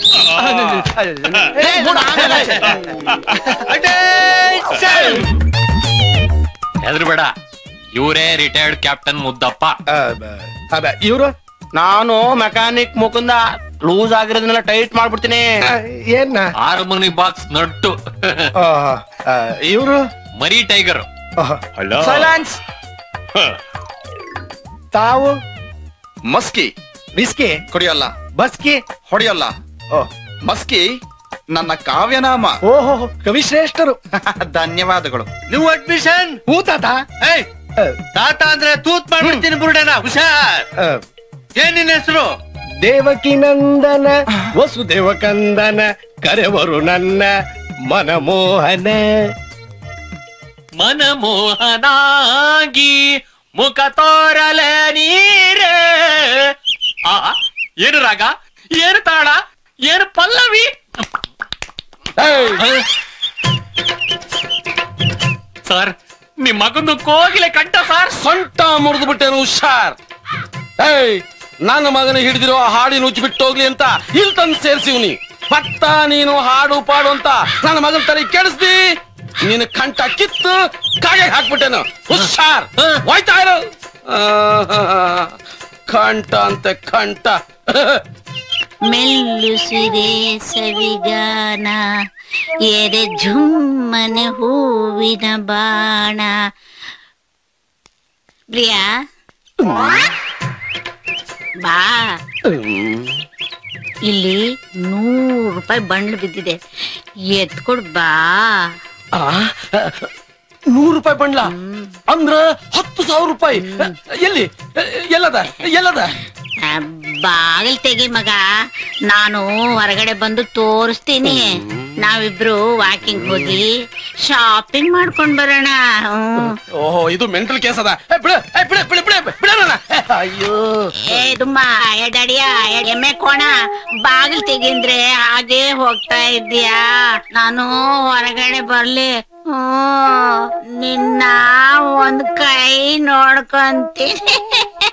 ಹೆದರ್ಬೇಡ ಇವರೇ retired captain Muddappa ಇವರು ನಾನು ಮೆಕ್ಯಾನಿಕ್ ಮುಕುಂದ ಲೂಸ್ ಆಗಿರೋದನ್ನೆಲ್ಲ ಟೈಟ್ ಮಾಡ್ಬಿಡ್ತೀನಿ ಏನ ಹಾರ್ಮೋನಿ ಬಾಕ್ಸ್ ನಟ್ಟು ಇವರು ಮರಿ ಟೈಗರ್ ಸೈಲೆನ್ಸ್ ತಾವು ಮಸ್ಕಿ ಬಿಸ್ಕಿ ಕುಡಿಯಲ್ಲ ಬಸ್ಕಿ ಹೊಡೆಯಲ್ಲ ಓ ಮಸ್ಕಿ ನನ್ನ ಕಾವ್ಯನಾಮ ಓಹೋ ಕವಿಶ್ರೇಷ್ಠರು ಧನ್ಯವಾದಗಳು ನೀವು ಅಡ್ಮಿಷನ್ ಹೂ ತಾತ ಏಯ್ ತಾತ ಅಂದ್ರೆ ತೂತ್ ಮಾಡ್ಬಿಡ್ತೀನಿ ಬುರುಡನ ಹುಷಾರ್ ಆ, ಏನ್ ನಿನ್ ಹೆಸರು ದೇವಕಿ ನಂದನ ವಸುದೇವ ಕಂದನ ಕರೆವರು ನನ್ನ ಮನಮೋಹನ ಮನಮೋಹನಾಗಿ ಮುಖ ತೋರಲ ನೀರೇ ಆ ಏನು ರಾಗ ಏನು ತಾಳ ಏನು ಪಲ್ಲವಿ ಸರ್ ನಿಮ್ ಮಗಂದು ಕೋಗಿಲೆ ಕಂಠ ಸರ್ ಸೊಂಟ ಮುರಿದು ಬಿಟ್ಟೇನು ಹುಷಾರ್ ಏಯ್ ನನ್ನ ಮಗನ ಹಿಡಿದಿರೋ ಹಾಡಿನ ಉಜ್ಜಿಬಿಟ್ಟು ಹೋಗ್ಲಿ ಅಂತ ಇಲ್ಲಿ ತಂದು ಸೇರ್ಸಿವ್ನಿ ಪತ್ತ ನೀನು ಹಾಡು ಪಾಡು ಅಂತ ನನ್ನ ಮಗನ ತಲೆ ಕೆಡಿಸ್ದಿ ನೀನು ಕಂಠ ಕಿತ್ತು ಕಾಗೆ ಹಾಕ್ಬಿಟ್ಟೇನು ಹುಷಾರ್ ಹೋಯ್ತಾ ಇರು ಆಹಾ, ಕಂಠ ಅಂತೆ ಕಂಠ ಮೆಲ್ಲುಸಿರೆ ಸವಿಗಾನ ಎದೆ ಝುಮ್ಮನೆ ಹೂವಿನ ಬಾಣ ಪ್ರಿಯಾ ಬಾ ಇಲ್ಲಿ ನೂರು ರೂಪಾಯಿ ಬಂಡ್ಲು ಬಿದ್ದಿದೆ ಎತ್ಕೊಡ್ ಬಾ ಆ, ನೂರು ರೂಪಾಯಿ ಬಂಡ್ಲ ಅಂದ್ರ ಹತ್ತು ಸಾವಿರ ರೂಪಾಯಿ ಎಲ್ಲಿ ಎಲ್ಲದ ಎಲ್ಲದ ಆ, ಬಾಗಿಲ್ ತೆಗಿ ಮಗ ನಾನು ಹೊರಗಡೆ ಬಂದು ತೋರಿಸ್ತೀನಿ ನಾವಿಬ್ರು ವಾಕಿಂಗ್ ಹೋಗಿ ಶಾಪಿಂಗ್ ಮಾಡ್ಕೊಂಡ್ ಬರೋಣ ಹ್ಮ್. ಓಹೋ ಇದು ಮೆಂಟಲ್ ಕೇಸ್ ಅದ ಏ, ಬಿಡ ಏ, ಬಿಡ ಬಿಡ ಬಿಡ ಬಿಡ ನನ್ನ. ಏ, ಅಯ್ಯೋ ಏ ದುಮ್ಮ ಎಡಡಿಯ ಎಮ್ಮೆ ಕೋಣ ಬಾಗಿಲ್ ತೆಗಿಂದ್ರೆ ಹಾಗೆ ಹೋಗ್ತಾ ಇದ್ದೀಯಾ ನಾನು ಹೊರಗಡೆ ಬರ್ಲಿ ಹ್ಮ್ ನಿನ್ನ ಒಂದ್ ಕೈ ನೋಡ್ಕೊಂತೀನಿ